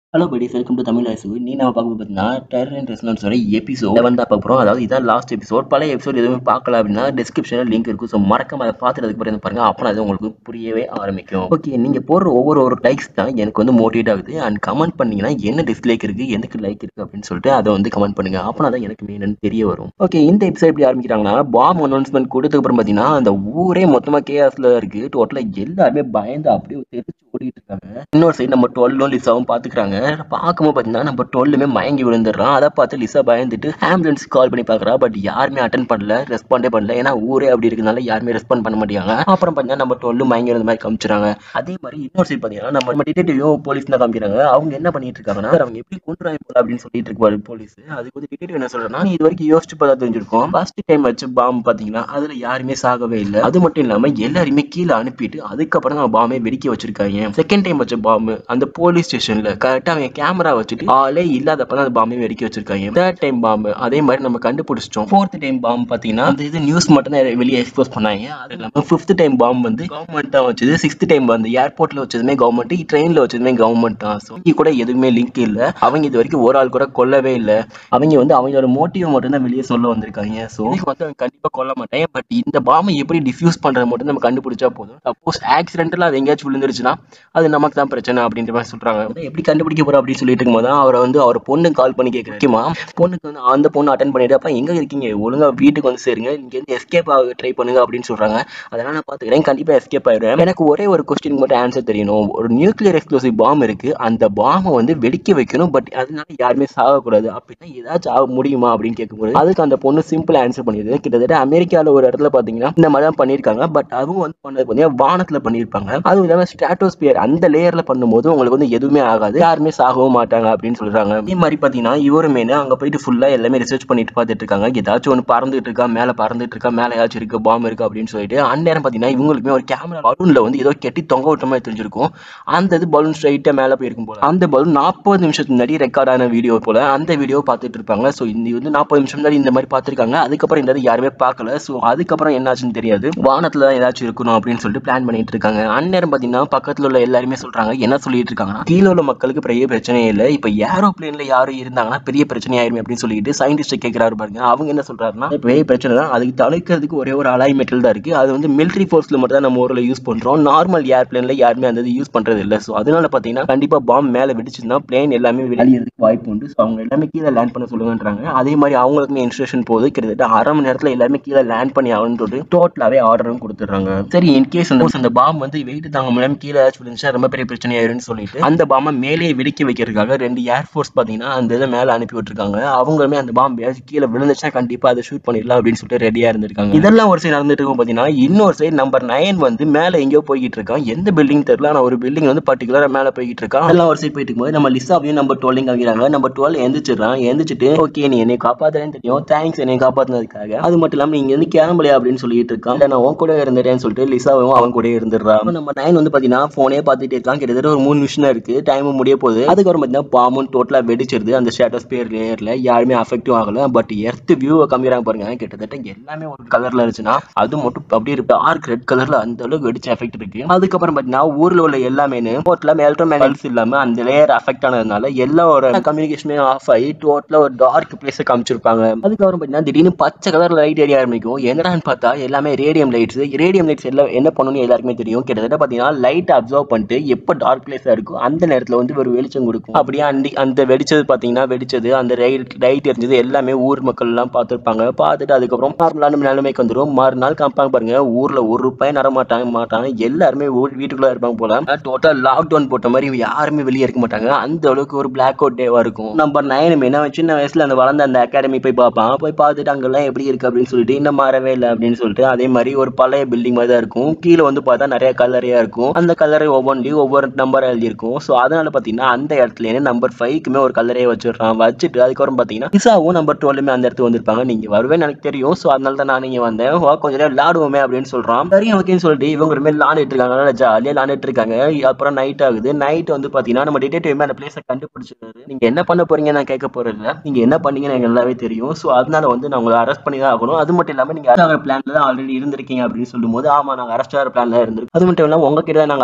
hello buddies welcome to Tamil ஐசு நீ நம்ம பார்க்க பார்த்தீங்கன்னா டெரர் அண்ட் ரெஸ்னான்ஸோட எபிசோட் வந்து பார்க்க போகிறோம் அதாவது இதான் லாஸ்ட் எபிசோட் பழைய எபிசோட் எதுவுமே பார்க்கல அப்படின்னா டிஸ்கிரிப்ஷனில் லிங்க் இருக்கும் ஸோ மறக்காம அதை பார்த்துறதுக்கு பிறகு பாருங்க அப்போ அது உங்களுக்கு புரியவே ஆரம்பிக்கும் ஓகே நீங்கள் போடுற ஒவ்வொரு ஒரு லைக்ஸ் தான் எனக்கு வந்து மோட்டிவேட் ஆகுது அண்ட் கமெண்ட் பண்ணீங்கன்னா என்ன டிஸ்லைக் இருக்குது எனக்கு லைக் இருக்குது அப்படின்னு சொல்லிட்டு அதை வந்து கமெண்ட் பண்ணுங்க அப்போ தான் எனக்கு என்னன்னு தெரிய வரும் ஓகே இந்த எபிசோட் எப்படி ஆரம்பிக்கிறாங்கன்னா பாம் அனௌன்ஸ்மெண்ட் கொடுத்ததுக்கு அப்புறம் பார்த்தீங்கன்னா அந்த ஊரே மொத்தமாக கேஆஸ்ல இருக்கு டோட்டலாக எல்லாருமே பயந்து அப்படியே தெரிச்சு ஓடிட்டு இருக்காங்க இன்னொரு சைடு நம்ம டுவெல்லும் லிசாவும் பார்த்துக்கிறாங்க பார்க்கும்போது பார்த்தீங்கன்னா நம்ம டுவெல்லுமே மயங்கி விழுந்துடுறோம் அதை பார்த்து லிசா பயந்துட்டு ஆம்புலன்ஸ் கால் பண்ணி பார்க்குறா பட் யாருமே அட்டன் பண்ணல ரெஸ்பாண்டே பண்ணல ஏன்னா ஊரே அப்படி இருக்கனால யாருமே ரெஸ்பாண்ட் பண்ண மாட்டாங்க அப்புறம் பார்த்தீங்கன்னா நம்ம டுவெல்லு மயங்கி விழுந்த மாதிரி காமிச்சிறாங்க அதே மாதிரி இன்னொரு சைடு பார்த்தீங்கன்னா நம்ம நம்ம டிடெக்டிவும் போலீஸ் தான் காமிக்கிறாங்க அவங்க என்ன பண்ணிட்டு இருக்காங்கன்னா "சார், அவங்க எப்படி கொண்டுறாங்க போல அப்படின்னு சொல்லிட்டு இருப்பாரு போலீஸ் அதுக்கு வந்து டிடெக்டிவ் என்ன சொல்றேன்னா நீ இது வரைக்கும் யோசிச்சு பார்த்தா தெரிஞ்சிருக்கும் ஃபர்ஸ்ட் டைம் வச்சு பாம்பு பார்த்தீங்கன்னா அதுல யாருமே சாகவே இல்லை அது மட்டும் இல்லாம எல்லாருமே கீழே அனுப்பிட்டு அதுக்கப்புறம் தான் பாம்பே வெடிக்க வச்சிருக்காங்க செகண்ட் டைம் வச்ச பாம்பு அந்த போலீஸ் ஸ்டேஷன்ல கரெக்டா அவங்க கேமரா வச்சுட்டு ஆளே இல்லாதப்ப தான் அந்த பாம்பே வெடிக்க வச்சிருக்காங்க தேர்ட் டைம் பாம்பு அதே மாதிரி நம்ம கண்டுபிடிச்சிட்டோம் ஃபோர்த் டைம் பாம்பு பாத்தீங்கன்னா அந்த இது நியூஸ் மட்டும் தான் வெளியே எக்ஸ்போஸ் பண்ணாங்க அது இல்லாம ஃபிஃப்த் டைம் பாம்பு வந்து கவர்மெண்ட் தான் வச்சது சிக்ஸ்த் டைம் வந்து ஏர்போர்ட்ல வச்சதுமே கவர்மெண்ட் ட்ரெயின்ல வச்சதுமே கவர்மெண்ட் தான் ஸோ இங்க கூட எதுவுமே லிங்க் இல்ல அவங்க இது வரைக்கும் ஒரு ஆள் கூட கொல்லவே இல்ல அவங்க வந்து அவங்களோட மோட்டிவ் மட்டும் தான் வெளியே சொல்ல வந்திருக்காங்க ஸோ வந்து அவங்க கண்டிப்பா கொல்ல மாட்டேன் பட் இந்த பாம்பை எப்படி டிஃப்யூஸ் பண்றது மட்டும் நம்ம கண்டுபிடிச்சா போதும் சப்போஸ் ஆக்சிடென்டலா அது எங்கேயாச்சும் விழுந்துருச்சுன்னா அது நமக்கு தான் பிரச்சனை அப்படின்ற மாதிரி சொல்றாங்க அதான் எப்படி கண்டுபிடிக்க போறோம் அப்படின்னு சொல்லிட்டு இருக்கும்போது தான் அவரை வந்து அவர் பொண்ணு கால் பண்ணி கேட்குறேன் முக்கியமா பொண்ணுக்கு வந்து அந்த பொண்ணு அட்டன் பண்ணிட்டு அப்ப எங்க இருக்கீங்க ஒழுங்கா வீட்டுக்கு வந்து சேருங்க இங்க இருந்து எஸ்கேப் ஆக ட்ரை பண்ணுங்க அப்படின்னு சொல்றாங்க அதெல்லாம் நான் பாத்துக்கிறேன் கண்டிப்பா எஸ்கேப் ஆயிடுவேன் எனக்கு ஒரே ஒரு கொஸ்டின் மட்டும் ஆன்சர் தெரியணும் ஒரு நியூக்ளியர் எக்ஸ்ப்ளோசிவ் பாம் இருக்கு அந்த பாம்பை வந்து வெடிக்க வைக்கணும் பட் அதனால யாருமே சாகக்கூடாது அப்படின்னா ஏதாச்சும் ஆக முடியுமா அப்படின்னு கேட்கும்போது அதுக்கு அந்த பொண்ணு சிம்பிள் ஆன்சர் பண்ணிடுது கிட்டத்தட்ட அமெரிக்கால ஒரு இடத்துல பாத்தீங்கன்னா இந்த மாதிரி தான் பண்ணியிருக்காங்க பட் அவங்க வந்து பண்ணது பார்த்தீங்கன்னா வானத்துல பண்ணியிருப்பாங்க அதுவும் இல்லாம ஸ்ட்ராட்டோஸ்பியர் அந்த லேயர்ல பண்ணும்போது உங்களுக்கு வந்து எதுவுமே ஆகாது யாருமே சாகவும் மாட்டாங்க அப்படின்னு சொல்றாங்க இதே மாதிரி பாத்தீங்கன்னா இவருமே அங்க போயிட்டு ஃபுல்லா எல்லாமே ரிசர்ச் பண்ணிட்டு பார்த்துட்டு இருக்காங்க ஏதாச்சும் ஒன்று பறந்துட்டு இருக்கா மேல பறந்துட்டு இருக்கா மேல ஏதாச்சும் இருக்கு பாம்பு இருக்கு அப்படின்னு சொல்லிட்டு அந்நேரம் பாத்தீங்கன்னா இவங்களுக்குமே ஒரு கேமரா பலூன்ல வந்து ஏதோ கெட்டி தொங்க விட்ட மாதிரி தெரிஞ்சிருக்கும் அந்த இது பலூன் ஸ்ட்ரைட்டா மேல போயிருக்கும் போல அந்த பலூன் நாற்பது நிமிஷத்துக்கு முன்னாடி ரெக்கார்ட் ஆன வீடியோ போல அந்த வீடியோ பார்த்துட்டு இருப்பாங்க ஸோ இந்த வந்து நாற்பது நிமிஷம் முன்னாடி இந்த மாதிரி பார்த்துருக்காங்க அதுக்கப்புறம் இந்த இது யாருமே பார்க்கல ஸோ அதுக்கப்புறம் என்னாச்சுன்னு தெரியாது வானத்துல தான் ஏதாச்சும் இருக்கணும் அப்படின்னு சொல்லிட்டு பிளான் பண்ணிட்டு இருக்காங்க அந்நேரம் பாத்தீங்கன்னா பக்கத்துல உள்ள எல்லாருமே சொல்றாங்க என்ன சொல்லிட்டு இருக்காங்கன்னா கீழே உள்ள மக்களுக்கு பெரிய பிரச்சனையே இல்லை இப்போ ஏரோப்ளேன்ல யாரும் இருந்தாங்கன்னா பெரிய பிரச்சனை ஆயிருமே அப்படின்னு சொல்லிட்டு சயின்டிஸ்ட் கேட்கிறாரு பாருங்க அவங்க என்ன சொல்றாருன்னா "இது பெரிய பிரச்சனை தான் அதுக்கு தடுக்கிறதுக்கு ஒரே ஒரு அலாய் மெட்டல் தான் இருக்கு அது வந்து மிலிட்ரி ஃபோர்ஸ்ல மட்டும் தான் நம்ம ஊர்ல யூஸ் பண்றோம் நார்மல் ஏர்பிளேன்ல யாருமே அந்த யூஸ் பண்றது இல்லை ஸோ அதனால பாத்தீங்கன்னா கண்டிப்பா பாம்பு மேல வெடிச்சுன்னா பிளேன் எல்லாமே வெளியறதுக்கு வாய்ப்பு உண்டு ஸோ அவங்க எல்லாமே கீழே லேண்ட் பண்ண சொல்லுங்கன்றாங்க அதே மாதிரி அவங்களுக்குமே இன்ஸ்ட்ரக்ஷன் போகுது கிட்டத்தட்ட அரை மணி நேரத்துல எல்லாமே கீழே லேண்ட் பண்ணி ஆகணும்னு சொல்லிட்டு டோட்டலாவே ஆர்டரும் கொடுத்துட்றாங்க சரி இன்கேஸ் அந்த அந்த பாம்பு வந்து வெயிட் தாங்க முடியாம கீழே ஏதாச்சும் விழுந்துச்சா ரொம்ப பெரிய பிரச்சனை ஆயிரும்னு சொல்லிட்டு அந்த பாம்பை மேலே வெடிக்க வைக்கிறதுக்காக ரெண்டு ஏர்ஃபோர்ஸ் பாத்தீங்கன்னா அந்த இதை மேல அனுப்பி விட்டுருக்காங்க அவங்களுமே அந்த பாம்பு ஏதாச்சும் கீழே விழுந்துச்சுன்னா கண்டிப்பா அதை ஷூட் பண்ணிடலாம் அப்படின்னு சொல்லிட்டு ரெடியா இருந்திருக்காங்க இதெல்லாம் ஒரு சைடு நடந்துட்டு இருக்கும் பாத்தீங்கன்னா இன்னொரு சைடு நம்பர் நைன் வந்து மேல எங்கேயோ போய்கிட்டு இருக்கான் எந்த பில்டிங் தெரியல ஆனா ஒரு பில்டிங் வந்து பர்டிகுலரா மேல போய்கிட்டு இருக்கான் எல்லாம் ஒரு சைடு போயிட்டு இருக்கும்போது நம்ம லிசாவையும் நம்பர் டுவெல்லையும் காமிக்கிறாங்க நம்பர் டுவெல் எந்திரிச்சிடறான் எந்திரிச்சிட்டு ஓகே நீ என்னை காப்பாத்துறேன்னு தெரியும் தேங்க்ஸ் என்னை காப்பாத்துனதுக்காக அது மட்டும் இல்லாம நீங்க வந்து கிளம்பலையா அப்படின்னு சொல்லிட்டு இருக்கான் இல்ல, நான் உன் கூட இருந்துட்டேன்னு சொல்லிட்டு லிசாவும் அவன் கூட இருந்துடுறான் அப்ப நம்ம நைன் வந்து பாத்தீங்கன்னா போனே பார்த்துட்டே இருக்கான் கிட்டத்தட்ட ஒரு மூணு நிமிஷம் தான் இருக்கு டைம் முடிய போகுது அதுக்கப்புறம் பாத்தீங்கன்னா பாம்பும் டோட்டலா வெடிச்சிருது அந்த ஸ்டேட்டஸ் பேர் லேயர்ல யாருமே அஃபெக்டிவ் ஆகல பட் எர்த் வியூவை கம்மியாங்க பாருங்க கிட்டத்தட்ட எல்லாமே ஒரு கலர்ல இருந்துச்சுன்னா அது மட்டும் அப்படியே டார்க் ரெட் கலர்ல அந்த அளவுக்கு வெடிச்ச எஃபெக்ட் இருக்கு அதுக்கப்புறம் பாத்தீங்கன்னா ஊர்ல உள்ள எல்லாமே டோட்டலா எலக்ட்ரோமேக்னல்ஸ் இல்லாம அந்த லேயர் அஃபெக்ட் ஆனதுனால எல்லாரோட கம்யூனிகேஷனுமே ஆஃப் ஆகி டோட்டலா ஒரு டார்க் பிளேஸ் காமிச்சிருப்பாங்க அதுக்கப்புறம் பாத்தீங்கன்னா திடீர்னு பச்சை கலர் லைட் எரிய ஆரம்பிக்கும் என்னடான்னு பார்த்தா எல்லாமே ரேடியம் லைட்ஸ் ரேடியம் லைட்ஸ் எல்லாம் என்ன பண்ணணும்னு எல்லாருக்குமே தெரியும் கிட்டத்தட்ட பாத்தீங்கன்னா லைட் அப்சர்வ் பண்ணிட்டு எப்போ டார்க் பிளேஸா இருக்கும் அந்த நேரத்துல வந்து ஒரு வெளிச்சம் கொடுக்கும் அப்படியே அண்டி அந்த வெடிச்சது பாத்தீங்கன்னா வெடிச்சது அந்த லைட் லைட் எரிஞ்சது எல்லாமே ஊர் மக்கள் எல்லாம் பார்த்துருப்பாங்க பார்த்துட்டு அதுக்கப்புறம் நார்மலான நிலைமைக்கு வந்துடும் மறுநாள் காமிப்பாங்க பாருங்க ஊர்ல ஒரு ரூபாய் நட மாட்டாங்க மாட்டாங்க எல்லாருமே ஊர் வீட்டுக்குள்ள இருப்பாங்க போல டோட்டல் லாக்டவுன் போட்ட மாதிரி யாருமே வெளியே இருக்க மாட்டாங்க அந்த அளவுக்கு ஒரு பிளாக் அவுட் டேவா இருக்கும் நம்பர் நைன் என்ன சின்ன வயசுல அந்த வளர்ந்த அந்த அகாடமி போய் பார்ப்பான் போய் பார்த்துட்டு அங்கெல்லாம் எப்படி இருக்கு அப்படின்னு சொல்லிட்டு இன்னும் மாறவே இல்லை அப்படின்னு சொல்லிட்டு அதே மாதிரி ஒரு பழைய பில்டிங் மாதிரி தான் இருக்கும் கீழே வந்து பார்த்தா நிறைய கலரையா இருக்கும் அந்த கலரை ஒவ்வொன்றையும் ஒவ்வொரு நம்பர் எழுதியிருக்கும் ஸோ அதனால பார்த்தீங்கன்னா அந்த இடத்துல நம்பர் ஃபைவ்க்குமே ஒரு கலரையே வச்சிடுறான் வச்சுட்டு அதுக்கப்புறம் பார்த்தீங்கன்னா இசாவும் நம்பர் டுவெல்லுமே அந்த இடத்துக்கு வந்திருப்பாங்க நீங்க வருவேன்னு எனக்கு தெரியும் ஸோ அதனால தான் நான் இங்க வந்தேன் வா கொஞ்ச நேரம் விளாடுவோமே அப்படின்னு சொல்றான் சரி ஓகேன்னு சொல்லிட்டு இவங்க ஒரு மாதிரி விளாண்டுட்டு இருக்காங்க நல்லா ஜாலியாக விளாண்டுட்டு இருக்காங்க அப்புறம் நைட் ஆகுது நைட் வந்து பார்த்தீங்கன்னா நம்ம டிடெக்டிவ் அந்த பிளேஸை கண்டுபிடிச்சிருக்காரு நீங்க என்ன பண்ண போறீங்க நான் கேட்க போறது இல்ல நீங்க என்ன பண்ணீங்கன்னு எனக்கு நல்லாவே தெரியும் ஸோ அதனால வந்து நான் உங்களை அரெஸ்ட் பண்ணி தான் ஆகணும் அது மட்டும் இல்லாம நீங்க அரஸ்ட் ஆகிற பிளான்ல தான் ஆல்ரெடி இருந்திருக்கீங்க அப்படின்னு சொல்லும்போது ஆமா நாங்க அரெஸ்ட் ஆகிற பிளான்ல இருந்திருக்கு அது மட்டும் இல்லாம உங்ககிட்ட தான் நாங்க அரெஸ்ட் ஆகணும்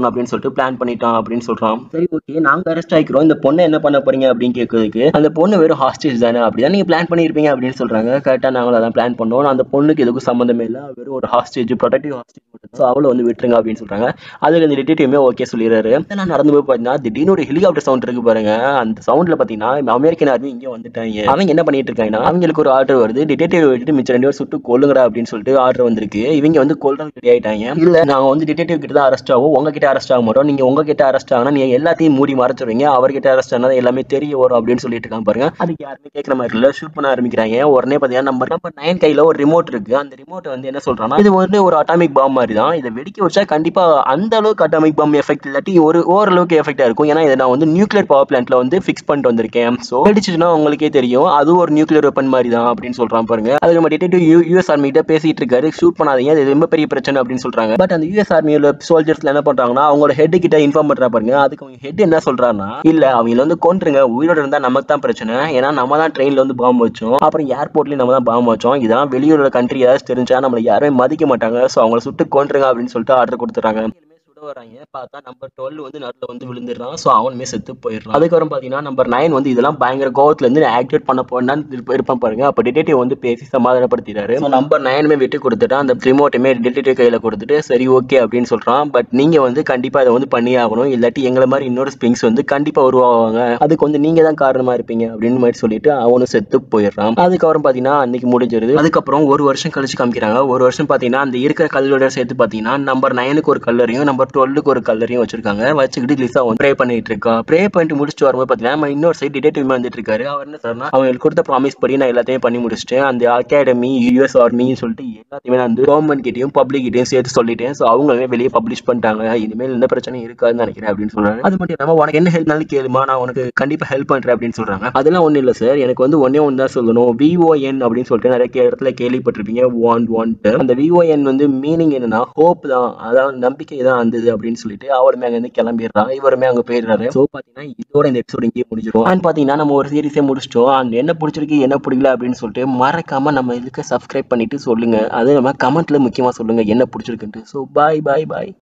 ஆகணும் அப்படின்னு சொல்லிட்டு பிளான் பண்ணிட்டான் அப்படின்னு சொல்றான் சரி ஓகே நாங்க அரெஸ்ட் ஆகிக்கிறோம் இந்த பொண்ணை என்ன பண்ண போறீங்க அப்படின்னு கேட்கறதுக்கு அந்த பொண்ணு வெறும் ஹாஸ்டேஜ் தானே அப்படிதான் நீங்க பிளான் பண்ணியிருப்பீங்க அப்படின்னு சொல்றாங்க கரெக்டா நாங்களும் அதான் பிளான் பண்ணோம் அந்த பொண்ணுக்கு எதுக்கும் சம்மந்தமே இல்லை வெறும் ஒரு ஹாஸ்டேஜ் ப்ரொடக்டிவ் ஹாஸ்டேஜ் மட்டும் ஸோ அவளை வந்து விட்டுருங்க அப்படின்னு சொல்றாங்க அதுக்கு அந்த டிடெக்டிவ்மே ஓகே சொல்லிடுறாரு இதெல்லாம் நடந்து போய் பார்த்தீங்கன்னா திடீர்னு ஒரு ஹெலிகாப்டர் சவுண்ட் இருக்கு பாருங்க அந்த சவுண்ட்ல பார்த்தீங்கன்னா அமெரிக்கன் ஆர்மி இங்கே வந்துட்டாங்க அவங்க என்ன பண்ணிட்டு இருக்காங்கன்னா அவங்களுக்கு ஒரு ஆர்டர் வருது டிடெக்டிவ் விட்டுட்டு மிச்சம் ரெண்டு பேர் சுட்டு கொல்லுங்கடா அப்படின்னு சொல்லிட்டு ஆர்டர் வந்திருக்கு இவங்க வந்து கொல்றது ரெடி ஆயிட்டாங்க இல்ல நாங்க வந்து டிடெக்டிவ் கிட்ட தான் அரெஸ்ட் ஆகும் உங்ககிட்ட அரெஸ்ட் ஆக மாட்டோம் நீங்க உங்ககிட்ட அரெஸ்ட் ஆகினா நீங்க எல்லாத்தையும் மூடி மறைச்சிடுவீங்க அவர்கிட்ட அரெஸ்ட் ஆனா எல்லாமே தெரிய வரும் அப்படின்னு சொல்லிட்டு இருக்காங்க பாருங்க அதுக்கு யாருமே கேட்கற மாதிரி இல்ல ஷூட் பண்ண ஆரம்பிக்கிறாங்க உடனே பாத்தீங்கன்னா நம்பர் நம்பர் நைன் கையில ஒரு ரிமோட் இருக்கு அந்த ரிமோட் வந்து என்ன சொல்றாங்கன்னா இது வந்து ஒரு அட்டாமிக் பாம் மாதிரி தான் இதை வெடிக்க வச்சா கண்டிப்பா அந்த அளவுக்கு அட்டாமிக் பாம் எஃபெக்ட் இல்லாட்டி ஒரு ஓரளவுக்கு எஃபெக்டா இருக்கும் ஏன்னா இதை நான் வந்து நியூக்ளியர் பவர் பிளான்ட்ல வந்து ஃபிக்ஸ் பண்ணிட்டு வந்திருக்கேன் ஸோ வெடிச்சுன்னா உங்களுக்கே தெரியும் அது ஒரு நியூக்ளியர் வெப்பன் மாதிரி தான் அப்படின்னு சொல்றான் பாருங்க அது நம்ம டிடெக்டிவ் யூஎஸ் ஆர்மி கிட்ட பேசிட்டு இருக்காரு ஷூட் பண்ணாதீங்க அது ரொம்ப பெரிய பிரச்சனை அப்படின்னு சொல்றாங்க பட் அந்த யூஎஸ் ஆர்மியோட சோல்ஜர்ஸ்ல என்ன பண்றாங்கன்னா அவங்களோட ஹெட் கிட்ட இன்ஃபார்ம் பண்றா பாருங்க அதுக்கு அவங்க ஹெட் என்ன சொல்றாருன்னா இல்ல அவங்கள வந்து கொன்றுங்க உயிரோட இருந்தா நமக்கு தான் பிரச்சனை ஏன்னா நம்ம தான் ட்ரெயின்ல வந்து பாம்பு வச்சோம் அப்புறம் ஏர்போர்ட்லயும் நம்ம தான் பாம்பு வச்சோம் இதெல்லாம் வெளியூரோட கண்ட்ரி ஏதாச்சும் தெரிஞ்சா நம்மளை யாருமே மதிக்க மாட்டாங்க ஸோ அவங்கள சுட்டு கொன்றுங்க அப்படின்னு சொல்லிட்டு ஆர்டர் கொடுத்துறாங்க சுட வராங்க பார்த்தா நம்பர் டுவெல் வந்து நடுவில் வந்து விழுந்துடுறான் ஸோ அவனுமே செத்து போயிடுறான் அதுக்கப்புறம் பார்த்தீங்கன்னா நம்பர் நைன் வந்து இதெல்லாம் பயங்கர கோவத்துல இருந்து ஆக்டிவேட் பண்ண போனான்னு இருப்பான் பாருங்க அப்போ டிடெக்டிவ் வந்து பேசி சமாதானப்படுத்திடுறாரு ஸோ நம்பர் நைனுமே விட்டு கொடுத்துட்டு அந்த ரிமோட்டுமே டிடெக்டிவ் கையில் கொடுத்துட்டு சரி ஓகே அப்படின்னு சொல்றான் பட் நீங்க வந்து கண்டிப்பா அதை வந்து பண்ணி ஆகணும் இல்லாட்டி எங்களை மாதிரி இன்னொரு ஸ்பிங்ஸ் வந்து கண்டிப்பா உருவாவாங்க அதுக்கு வந்து நீங்க தான் காரணமா இருப்பீங்க அப்படின்னு மாதிரி சொல்லிட்டு அவனும் செத்து போயிடுறான் அதுக்கப்புறம் பார்த்தீங்கன்னா அன்னைக்கு முடிஞ்சிருது அதுக்கப்புறம் ஒரு வருஷம் கழிச்சு காமிக்கிறாங்க ஒரு வருஷம் பார்த்தீங்கன்னா அந்த இருக்கிற கல்லோட சேர்த்து பார்த்தீங்கன்னா நம்பர் நைனுக்கு ஒரு கல்லறையும் நம்பர் டுவெல்லுக்கு ஒரு கல்லறையும் வச்சிருக்காங்க வச்சுக்கிட்டு லிசா வந்து ப்ரே பண்ணிட்டு இருக்கா ப்ரே பண்ணிட்டு முடிச்சுட்டு வரும்போது பார்த்தீங்கன்னா நம்ம இன்னொரு சைடு டிடெக்டிவ் வந்துட்டு இருக்காரு அவர் என்ன சார்னா அவங்களுக்கு கொடுத்த ப்ராமிஸ் படி நான் எல்லாத்தையும் பண்ணி முடிச்சிட்டேன் அந்த அகாடமி யூஎஸ் ஆர்மின்னு சொல்லிட்டு எல்லாத்தையுமே நான் வந்து கவர்மெண்ட் கிட்டையும் பப்ளிக் கிட்டையும் சேர்த்து சொல்லிட்டேன் ஸோ அவங்களுமே வெளியே பப்ளிஷ் பண்ணிட்டாங்க இனிமேல் எந்த பிரச்சனையும் இருக்காதுன்னு நினைக்கிறேன் அப்படின்னு சொல்றாங்க அது மட்டும் இல்லாமல் உனக்கு என்ன ஹெல்ப்னாலும் கேளுமா நான் உனக்கு கண்டிப்பா ஹெல்ப் பண்றேன் அப்படின்னு சொல்றாங்க அதெல்லாம் ஒன்றும் இல்லை சார் எனக்கு வந்து ஒன்னே ஒன்று தான் சொல்லணும் விஓஎன் அப்படின்னு சொல்லிட்டு நிறைய கே- இடத்துல கேள்விப்பட்டிருப்பீங்க வாண்ட் வாண்ட் அந்த விஓஎன் வந்து மீனிங் என்னன்னா ஹோப் தான் அதான் நம்பிக்கை தான் வந்தது அப்படின்னு சொல்லிட்டு அவருமே அங்க இருந்து கிளம்பிடுறான் இவருமே அங்க போயிடுறாரு ஸோ பாத்தீங்கன்னா இதோட இந்த எபிசோட் இங்கேயே முடிஞ்சிடும் அண்ட் பாத்தீங்கன்னா நம்ம ஒரு சீரிஸே முடிச்சிட்டோம் அண்ட் என்ன பிடிச்சிருக்கு என்ன பிடிக்கல அப்படின்னு சொல்லிட்டு மறக்காம நம்ம இதுக்கு சப்ஸ்கிரைப் பண்ணிட்டு சொல்லுங்க அது நம்ம கமெண்ட்ல முக்கியமா சொல்லுங்க என்ன பிடிச்சிருக்குன்ட்டு ஸோ பாய் பாய் பாய்